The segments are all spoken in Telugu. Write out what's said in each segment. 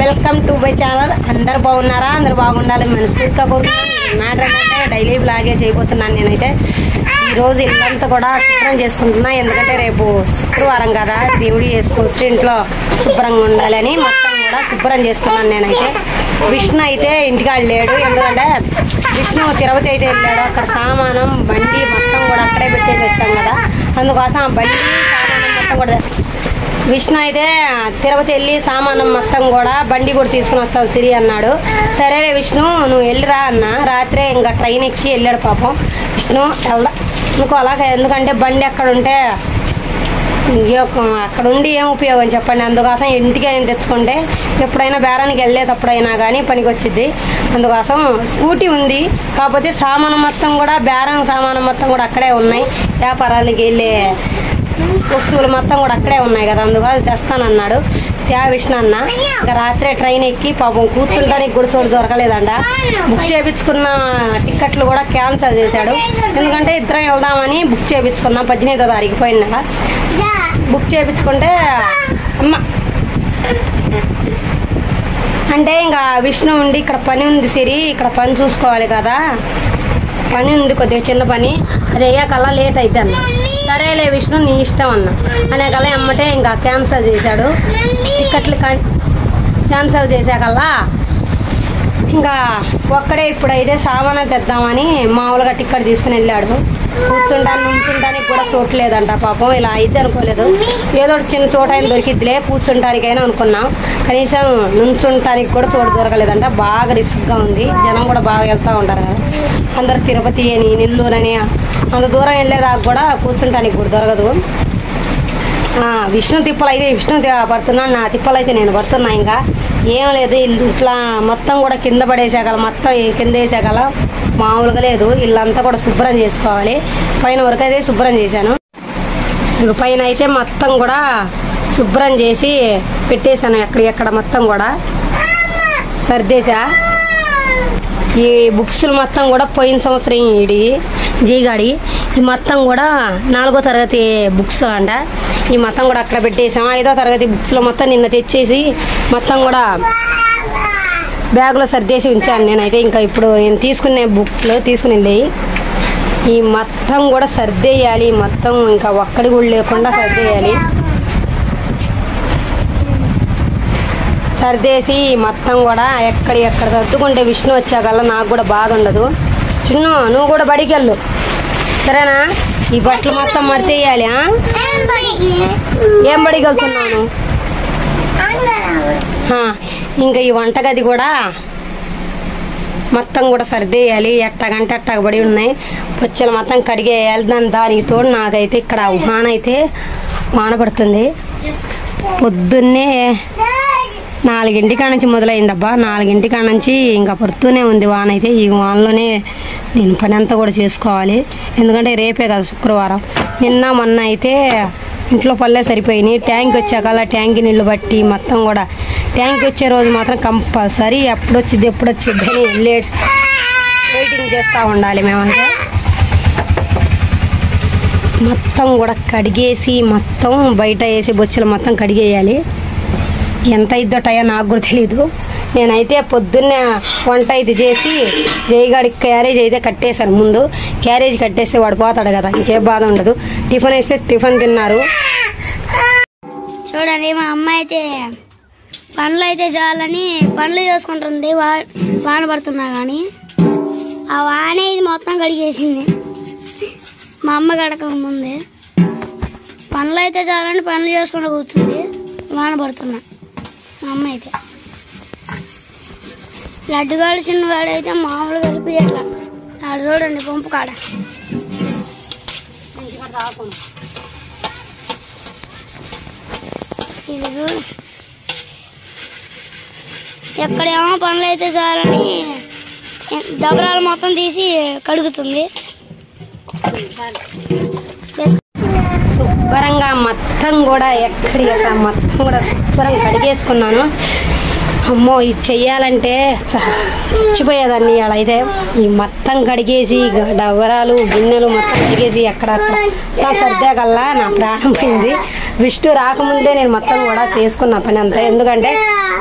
వెల్కమ్ టు మై ఛానల్ అందరు బాగున్నారా అందరు బాగుండాలి మనస్ఫూర్తిగా కోరుకుంటున్నాను మ్యాటర్ ఏంటంటే డైలీ బ్లాగే చేయబోతున్నాను నేనైతే ఈ రోజు ఇల్లంతా కూడా శుభ్రం చేసుకుంటున్నా ఎందుకంటే రేపు శుక్రవారం కదా దేవుడి చేసుకోవచ్చు ఇంట్లో శుభ్రంగా ఉండాలని మొత్తం కూడా శుభ్రం చేస్తున్నాను నేనైతే విష్ణు అయితే ఇంటికాడ లేడు ఎందుకంటే విష్ణు తిరుపతి అయితే వెళ్ళాడు అక్కడ సామానం బండి మొత్తం కూడా అక్కడే పెట్టేసి వచ్చాం కదా అందుకోసం ఆ బండి సామానం మొత్తం కూడా విష్ణు అయితే తిరుపతి వెళ్ళి సామానం మొత్తం కూడా బండి కూడా తీసుకుని వస్తాం సిరి అన్నాడు సరేలే విష్ణు నువ్వు వెళ్ళిరా అన్న రాత్రే ఇంకా ట్రైన్ ఎక్కి వెళ్ళాడు పాపం విష్ణు వెళ్దా ఇంకో అలాగే ఎందుకంటే బండి అక్కడ ఉంటే ఇంకొక- అక్కడ ఉండి ఏం ఉపయోగం చెప్పండి అందుకోసం ఇంటికి అయినా తెచ్చుకుంటే ఎప్పుడైనా బేరానికి వెళ్ళేటప్పుడైనా కానీ పనికి వచ్చింది అందుకోసం స్కూటీ ఉంది కాకపోతే సామాను మొత్తం కూడా బేరం సామాను మొత్తం కూడా అక్కడే ఉన్నాయి వ్యాపారానికి వెళ్ళే వస్తువులు మొత్తం కూడా అక్కడే ఉన్నాయి కదా అందుకని తెస్తానన్నాడు త్యా విష్ణు అన్న ఇంకా రాత్రే ట్రైన్ ఎక్కి పాపం కూర్చుంటానికి కూడా చోటు దొరకలేదంట బుక్ చేయించుకున్న టికెట్లు కూడా క్యాన్సిల్ చేశాడు ఎందుకంటే ఇద్దరం వెళ్దామని బుక్ చేయించుకున్నాం పద్దెనిమిదో తారీఖు పోయిందా బుక్ చేయించుకుంటే అమ్మ అంటే ఇంకా విష్ణు ఉండి ఇక్కడ పని ఉంది సిరి ఇక్కడ పని చూసుకోవాలి కదా పని ఉంది కొద్దిగా చిన్న పని అది అయ్యాకల్లా లేట్ అయితే అన్న సరేలే విష్ణు నీ ఇష్టం అన్న అనేకల్లా ఎమ్మటే ఇంకా క్యాన్సల్ చేశాడు టికెట్లు క్యాన్సల్ చేశాకల్లా ఇంకా ఒక్కడే ఇప్పుడైతే సామాను తెద్దామని మామూలుగా టికెట్ తీసుకుని వెళ్ళాడు కూర్చుంటాను నుంచుంటానికి కూడా చోటు లేదంట పాపం ఇలా అయితే అనుకోలేదు ఏదో ఒకటి చిన్న చోట అయినా దొరికిద్దిలే కూర్చుంటానికైనా అనుకున్నాం కనీసం నుంచుంటానికి కూడా చోటు దొరకలేదంట బాగా రిస్క్గా ఉంది జనం కూడా బాగా వెళ్తూ ఉంటారు కదా అందరు తిరుపతి అని నెల్లూరు అని అంత దూరం వెళ్ళేదాకా కూడా కూర్చుంటానికి కూడా దొరకదు ఆ, విష్ణు తిప్పలు అయితే విష్ణు తి- పడుతున్నాను నా తిప్పలు అయితే నేను పడుతున్నా ఇంకా ఏం లేదు ఇల్లు ఇట్లా మొత్తం కూడా కింద పడేసాగల మొత్తం ఈ కింద వేసాగల మామూలుగా లేదు ఇల్లంతా కూడా శుభ్రం చేసుకోవాలి పైన వరకు అయితే శుభ్రం చేశాను ఇంక పైన అయితే మొత్తం కూడా శుభ్రం చేసి పెట్టేశాను ఎక్కడ ఎక్కడ మొత్తం కూడా సర్దేశా ఈ బుక్స్ మొత్తం కూడా పోయిన సంవత్సరం ఇడి జీగాడి ఈ మొత్తం కూడా నాలుగో తరగతి బుక్స్ అంట ఈ మొత్తం కూడా అక్కడ పెట్టేసాం ఐదో తరగతి బుక్స్లో మొత్తం నిన్న తెచ్చేసి మొత్తం కూడా బ్యాగ్లో సర్దేసి ఉంచాను నేనైతే ఇంకా ఇప్పుడు నేను తీసుకునే బుక్స్లో తీసుకుని వెళ్ళాయి ఈ మొత్తం కూడా సర్దేయాలి మొత్తం ఇంకా ఒక్కడి కూడా లేకుండా సర్దేయాలి సర్దేసి మొత్తం కూడా ఎక్కడ ఎక్కడ సర్దుకుంటే విష్ణు వచ్చాకల్లా నాకు కూడా బాధ ఉండదు చిన్ను నువ్వు కూడా బడికి వెళ్ళు సరేనా ఈ బట్టలు మొత్తం మడితేయాలి ఆ? ఏం బడికి వెళ్తున్నాను ఆ, ఇంకా ఈ వంటగది కూడా మొత్తం కూడా సర్దేయాలి ఎట్టగంటే ఎట్టగబడి ఉన్నాయి పొచ్చలు మొత్తం కడిగేయాలి దాని దానికి తోడు నాకైతే ఇక్కడ వాన అయితే వాన పడుతుంది పొద్దున్నే నాలుగింటి కాడ నుంచి మొదలైందబ్బా నాలుగింటి కాడ నుంచి ఇంకా పడుతూనే ఉంది వాన అయితే ఈ వానలోనే నేను పని అంతా కూడా చేసుకోవాలి ఎందుకంటే రేపే కదా శుక్రవారం నిన్న మొన్న అయితే ఇంట్లో పల్లె సరిపోయినాయి ట్యాంక్ వచ్చాక అలా ట్యాంక్ నీళ్ళు బట్టి మొత్తం కూడా ట్యాంక్ వచ్చే రోజు మాత్రం కంపల్సరీ ఎప్పుడు వచ్చింది ఎప్పుడు వచ్చింది అని లేట్ వెయిటింగ్ చేస్తూ ఉండాలి మేమైతే మొత్తం కూడా కడిగేసి మొత్తం బయట వేసి బొచ్చులు మొత్తం కడిగేయాలి ఎంత ఇద్దో టయో నాకు కూడా తెలీదు నేనైతే పొద్దున్నే వంట అయితే చేసి జైగాడికి క్యారేజ్ అయితే కట్టేశాను ముందు క్యారేజ్ కట్టేస్తే వాడు పోతాడు కదా ఇంకే బాధ ఉండదు టిఫిన్ వేస్తే టిఫిన్ తిన్నారు చూడండి మా అమ్మ అయితే పనులు అయితే చాలని పనులు చేసుకుంటుంది వా వాన పడుతున్నా కానీ ఆ వానే ఇది మొత్తం కడిగేసింది మా అమ్మ గడక ముందే పనులు అయితే చాలని పనులు చేసుకుంటూ కూర్చుంది వాన పడుతున్నా మా అమ్మ అయితే లడ్డు కలిసిన వాడైతే మామూలు కలిపి ఎట్లా ఆడ చూడండి పంపు కాడ ఇది చూడు ఎక్కడేమో పనులు అయితే చాలని దబరాలు మొత్తం తీసి కడుగుతుంది శుభ్రంగా మొత్తం కూడా ఎక్కడి అక్కడ మొత్తం కూడా శుభ్రంగా కడిగేసుకున్నాను అమ్మో ఇది చెయ్యాలంటే చ- చచ్చిపోయేదాన్ని ఇవాళ అయితే ఈ మొత్తం కడిగేసి గ- డబరాలు గిన్నెలు మొత్తం కడిగేసి ఎక్కడక్కడ మొత్తం సర్దాకల్లా నా ప్రాణం పోయింది విష్ణు రాకముందే నేను మొత్తం కూడా చేసుకున్న పని అంతా ఎందుకంటే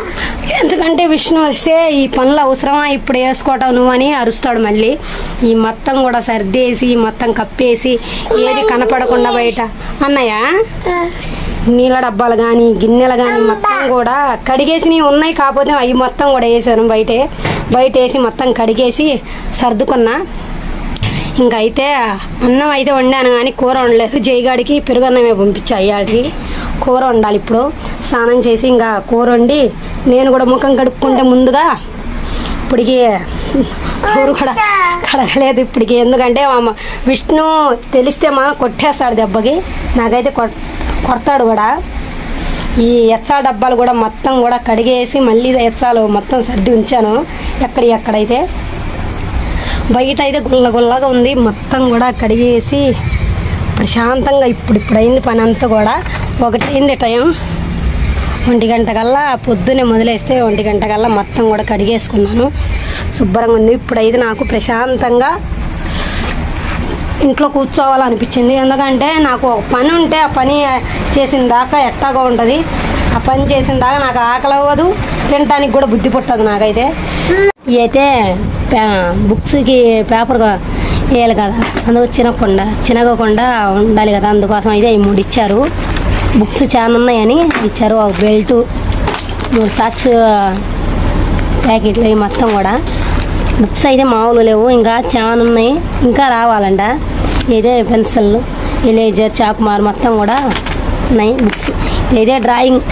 ఎందుకంటే విష్ణు వస్తే ఈ పనులు అవసరమా ఇప్పుడు వేసుకోవటం నువ్వు అని అరుస్తాడు మళ్ళీ ఈ మొత్తం కూడా సర్దేసి మొత్తం కప్పేసి ఏది కనపడకుండా బయట అన్నయ్య నీళ్ళ డబ్బాలు కానీ గిన్నెలు కానీ మొత్తం కూడా కడిగేసినవి ఉన్నాయి కాకపోతే అవి మొత్తం కూడా వేసాను బయటే బయట వేసి మొత్తం కడిగేసి సర్దుకున్నా ఇంకా అయితే అన్నం అయితే వండాను కానీ కూర వండలేదు జైగాడికి పెరుగన్నమే పంపించా అయ్యాడికి కూర వండాలి ఇప్పుడు స్నానం చేసి ఇంకా కూర వండి నేను కూడా ముఖం కడుక్కుంటే ముందుగా ఇప్పటికి కూర కూడా కడగలేదు ఇప్పటికి ఎందుకంటే మా అమ్మ- విష్ణు తెలిస్తే మా కొట్టేస్తాడు దెబ్బకి నాకైతే కొట్ కొడతాడు కూడా ఈ ఎచ్చా డబ్బాలు కూడా మొత్తం కూడా కడిగేసి మళ్ళీ ఎచ్చాలు మొత్తం సర్ది ఉంచాను ఎక్కడి ఎక్కడైతే బయట అయితే గుల్ల గుల్లగా ఉంది మొత్తం కూడా కడిగేసి ప్రశాంతంగా ఇప్పుడు ఇప్పుడు అయింది పని అంతా కూడా ఒకటైంది టైం ఒంటి గంట కల్లా పొద్దున్నే మొదలేస్తే ఒంటి గంట కల్లా మొత్తం కూడా కడిగేసుకున్నాను శుభ్రంగా ఉంది ఇప్పుడైతే నాకు ప్రశాంతంగా ఇంట్లో కూర్చోవాలనిపించింది ఎందుకంటే నాకు ఒక పని ఉంటే ఆ పని చేసిన దాకా ఎట్టాగా ఉంటుంది ఆ పని చేసిన దాకా నాకు ఆకలి అవ్వదు తినడానికి కూడా బుద్ధి పుట్టదు నాకైతే ఇవి అయితే పే- బుక్స్కి పేపర్ వేయాలి కదా అందుకు చినకుండా చినగకుండా ఉండాలి కదా అందుకోసం అయితే ఈ మూడు ఇచ్చారు బుక్స్ చాలా ఉన్నాయని ఇచ్చారు ఒక బెల్ట్ మూడు సాక్స్ ప్యాకెట్లు ఇవి మొత్తం కూడా బుక్స్ అయితే మామూలు లేవు ఇంకా చాలా ఉన్నాయి ఇంకా రావాలంట ఇదే పెన్సిల్ ఎలేజర్ చాక్ మార్ మొత్తం కూడా ఉన్నాయి బుక్స్ ఇదే డ్రాయింగ్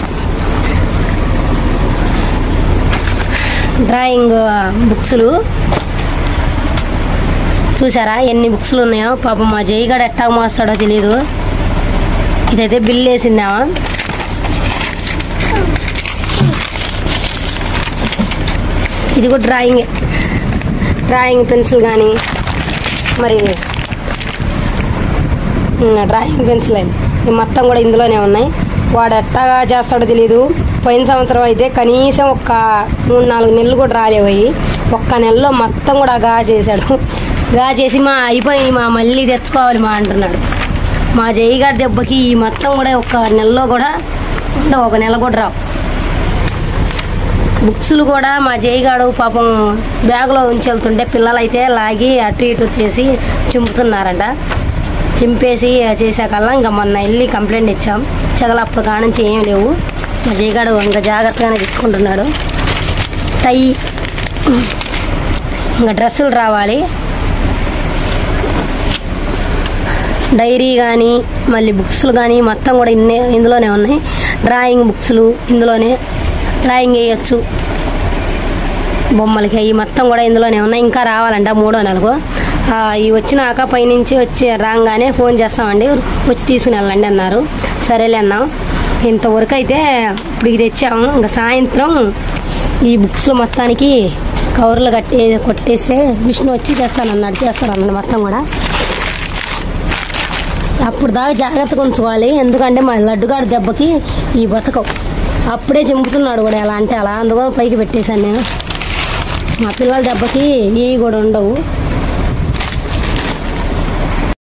డ్రాయింగ్ బుక్స్లు చూసారా ఎన్ని బుక్స్లు ఉన్నాయో పాపం మా జైగాడు ఎట్టా మోస్తాడో తెలియదు ఇదైతే బిల్ వేసిందామా ఇది కూడా డ్రాయింగ్ డ్రాయింగ్ పెన్సిల్ కానీ మరి ఉమ్, డ్రాయింగ్ పెన్సిల్ అది ఇవి మొత్తం కూడా ఇందులోనే ఉన్నాయి వాడు ఎట్టగా చేస్తాడో తెలియదు పోయిన సంవత్సరం అయితే కనీసం ఒక్క మూడు నాలుగు నెలలు కూడా రాలేవు అవి ఒక్క నెలలో మొత్తం కూడా గా చేశాడు గా చేసి మా అయిపోయి మా మళ్ళీ తెచ్చుకోవాలి మా అంటున్నాడు మా జైగారి దెబ్బకి ఈ మొత్తం కూడా ఒక్క నెలలో కూడా ఉండవు ఒక నెల కూడా రావు బుక్స్లు కూడా మా జైగాడు పాపం బ్యాగులో ఉంచి వెళ్తుంటే పిల్లలైతే లాగి అటు ఇటు వచ్చేసి చింపుతున్నారంట చింపేసి చేసాకల్లా ఇంకా మొన్న వెళ్ళి కంప్లైంట్ ఇచ్చాం చగలు అప్పుడు కానుంచి ఏం లేవు మా జైగాడు ఇంకా జాగ్రత్తగానే తెచ్చుకుంటున్నాడు టై ఇంకా డ్రెస్సులు రావాలి డైరీ కానీ మళ్ళీ బుక్స్లు కానీ మొత్తం కూడా ఇన్నే ఇందులోనే ఉన్నాయి డ్రాయింగ్ బుక్స్లు ఇందులోనే డ్రాయింగ్ వేయచ్చు బొమ్మలకి అవి మొత్తం కూడా ఇందులోనే ఉన్నాయి ఇంకా రావాలంట మూడో నెలకు ఆ, ఇవి వచ్చినాక పైనుంచి వచ్చి రాగానే ఫోన్ చేస్తామండి వచ్చి తీసుకుని వెళ్ళండి అన్నారు సరేలే అన్నాం ఇంతవరకు అయితే ఇప్పుడు ఇది తెచ్చాము ఇంకా సాయంత్రం ఈ బుక్స్ మొత్తానికి కవర్లు కట్టి కొట్టేస్తే విష్ణు వచ్చి చేస్తానన్నాడు చేస్తానన్నాడు మొత్తం కూడా అప్పుడు దాకా జాగ్రత్తగా ఉంచుకోవాలి ఎందుకంటే మా లడ్డుగాడి దెబ్బకి ఈ బతకవు అప్పుడే చింపుతున్నాడు కూడా ఎలా అంటే అలా అందుకో పైకి పెట్టేశాను నేను మా పిల్లల దెబ్బకి ఇవి కూడా ఉండవు